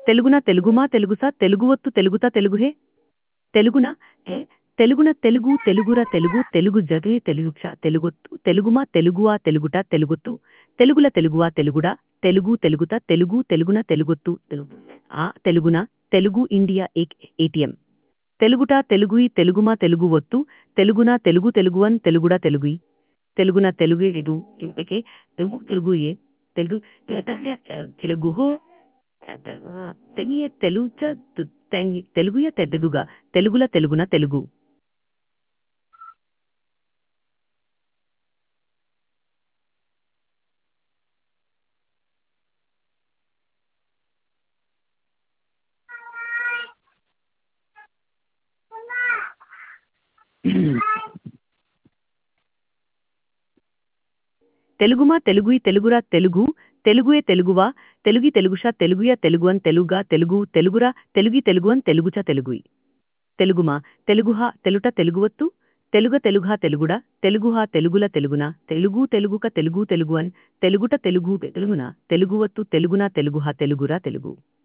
తెలుగున తెలుగుమా తెలుగుసా తెలుగువత్తు తెలుగుతా తెలుగుహే తెలుగున ఏ తెలుగున తెలుగు తెలుగుర తెలుగు తెలుగు జగే తెలుగుక్ష తెలుగొత్తు తెలుగుమా తెలుగువా తెలుగుట తెలుగొత్తు తెలుగుల తెలుగువా తెలుగుడా తెలుగు తెలుగుత తెలుగు తెలుగున తెలుగొత్తు తెలుగు ఆ తెలుగున తెలుగు ఇండియా ఏక్ ఏటీఎం తెలుగుట తెలుగుయి తెలుగుమా తెలుగు ఒత్తు తెలుగున తెలుగు తెలుగువన్ తెలుగుడా తెలుగుయి తెలుగున తెలుగు ఎదు ఇంపకే తెలుగు తెలుగు ఏ తెలుగు తెలుగు తెగియ తెలుగు తెలుగుయ తెదుగా తెలుగుల తెలుగున తెలుగు తెలుగుమా తెలుగుయి తెలుగురా తెలుగు తెలుగుయే తెలుగువా తెలుగి తెలుగుషా తెలుగుయ తెలుగువన్ తెలుగా తెలుగు తెలుగురా తెలుగి తెలుగువన్ తెలుగుచ తెలుగుయి తెలుగుమా తెలుగుహా తెలుట తెలుగువత్తు తెలుగ తెలుగుహా తెలుగుడా తెలుగుహా తెలుగుల తెలుగున తెలుగు తెలుగుక తెలుగు తెలుగువన్ తెలుగుట తెలుగు తెలుగున తెలుగువత్తు తెలుగున తెలుగుహా తెలుగురా తెలుగు